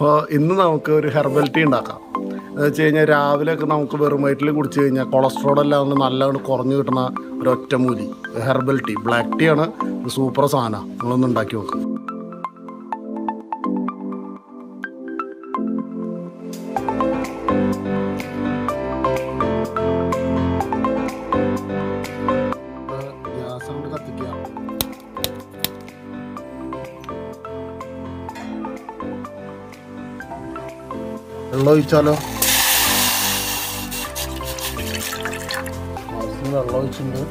അപ്പോൾ ഇന്ന് നമുക്ക് ഒരു ഹെർബൽ ടീ ഉണ്ടാക്കാം എന്ന് വെച്ച് കഴിഞ്ഞാൽ രാവിലെയൊക്കെ നമുക്ക് വെറും വയറ്റിൽ കുടിച്ച് കഴിഞ്ഞാൽ കൊളസ്ട്രോൾ എല്ലാം ഒന്ന് നല്ലോണം കുറഞ്ഞു കിട്ടുന്ന ഒരു ഒറ്റമൂലി ഹെർബൽ ടീ ബ്ലാക്ക് ടീ ആണ് ഒരു സൂപ്പർ സാധനമാണ് നിങ്ങളൊന്ന് ഉണ്ടാക്കി നോക്കുക ഗ്യാസ് കൊണ്ട് കത്തിക്കുക വെള്ളം ഒഴിച്ചാലോ ആവശ്യത്തിന് വെള്ളം ഒഴിച്ചിട്ടുണ്ട്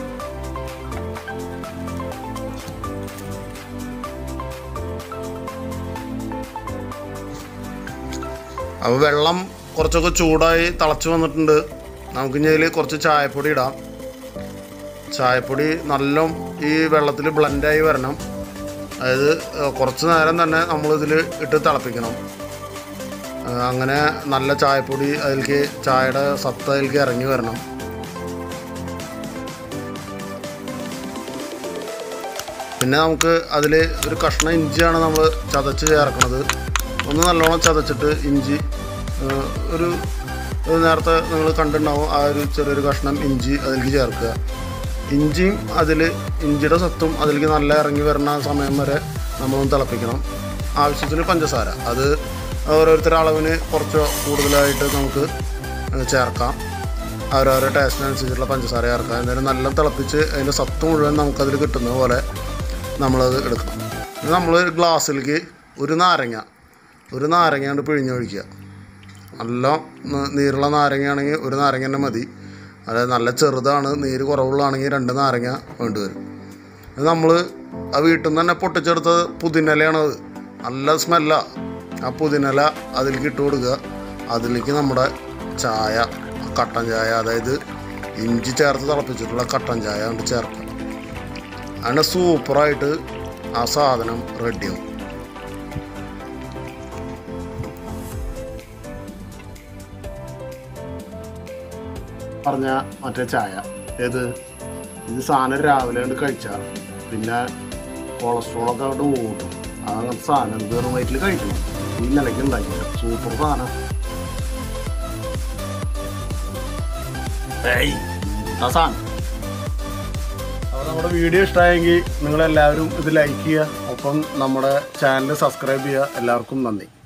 അപ്പോൾ വെള്ളം കുറച്ചൊക്കെ ചൂടായി തിളച്ച് വന്നിട്ടുണ്ട് നമുക്ക് ഇനി അതിൽ കുറച്ച് ചായപ്പൊടി ഇടാം ചായപ്പൊടി നല്ല ഈ വെള്ളത്തിൽ ബ്ലെൻഡായി വരണം അതായത് ഏഹ്, കുറച്ച് നേരം തന്നെ നമ്മളിതിൽ ഇട്ട് തിളപ്പിക്കണം ഏഹ്, അങ്ങനെ നല്ല ചായപ്പൊടി അതിലേക്ക് ചായയുടെ സത്ത് അതിലേക്ക് ഇറങ്ങി വരണം പിന്നെ നമുക്ക് അതിൽ ഒരു കഷ്ണം ഇഞ്ചിയാണ് നമ്മൾ ചതച്ച് ചേർക്കുന്നത് ഒന്ന് നല്ലോണം ചതച്ചിട്ട് ഇഞ്ചി ഏഹ്, ഒരു ഒരു നേരത്തെ നിങ്ങൾ കണ്ടിട്ടുണ്ടാവും ആ ഒരു ചെറിയൊരു കഷ്ണം ഇഞ്ചി അതിലേക്ക് ചേർക്കുക ഇഞ്ചിയും അതിൽ ഇഞ്ചിയുടെ സത്തും അതിലേക്ക് നല്ല ഇറങ്ങി വരുന്ന സമയം വരെ നമ്മളൊന്ന് തിളപ്പിക്കണം ആവശ്യത്തിന് പഞ്ചസാര അത് ഓരോരുത്തരുടെ അളവിന് കുറച്ച് കൂടുതലായിട്ട് നമുക്ക് ഏഹ്, ചേർക്കാം ഓരോരോ ടേസ്റ്റിനനുസരിച്ചുള്ള പഞ്ചസാര ചേർക്കാം എന്തായാലും നല്ല തിളപ്പിച്ച് അതിൻ്റെ സത്ത് മുഴുവൻ നമുക്കതിൽ കിട്ടുന്ന പോലെ നമ്മളത് എടുക്കണം ഇത് നമ്മൾ ഒരു ഗ്ലാസ്സിലേക്ക് ഒരു നാരങ്ങ ഒരു നാരങ്ങ കൊണ്ട് പിഴിഞ്ഞൊഴിക്കുക നല്ല ന- നീരുള്ള നാരങ്ങയാണെങ്കിൽ ഒരു നാരങ്ങ തന്നെ മതി അതായത് നല്ല ചെറുതാണ് നീര് കുറവുള്ളതാണെങ്കിൽ രണ്ട് നാരങ്ങ വേണ്ടി വരും ഇത് നമ്മൾ ആ വീട്ടിൽ നിന്ന് തന്നെ പൊട്ടിച്ചെടുത്ത പുതിനലയാണത് നല്ല സ്മെല്ലാണ് ആ പുതിനല അതിലേക്ക് ഇട്ട് കൊടുക്കുക അതിലേക്ക് നമ്മുടെ ചായ കട്ടൻ ചായ അതായത് ഇഞ്ചി ചേർത്ത് തിളപ്പിച്ചിട്ടുള്ള കട്ടൻ ചായ കൊണ്ട് ചേർക്കുക അങ്ങനെ സൂപ്പറായിട്ട് ആ സാധനം റെഡിയാവും പറഞ്ഞ മറ്റേ ചായ ഏത് ഇത് സാധനം രാവിലെ കൊണ്ട് കഴിച്ചാൽ പിന്നെ കൊളസ്ട്രോളൊക്കെ അവിടെ കൂടും അങ്ങനത്തെ സാധനം വെറും വയറ്റിൽ കഴിക്കണം ഈ നിലയ്ക്ക് ഉണ്ടാക്കിയത് സൂപ്പർ സാധനം ഏയ് എന്താ സാധനം അപ്പോൾ നമ്മുടെ വീഡിയോ ഇഷ്ടമായെങ്കിൽ നിങ്ങളെല്ലാവരും ഇത് ലൈക്ക് ചെയ്യുക ഒപ്പം നമ്മുടെ ചാനൽ സബ്സ്ക്രൈബ് ചെയ്യുക എല്ലാവർക്കും നന്ദി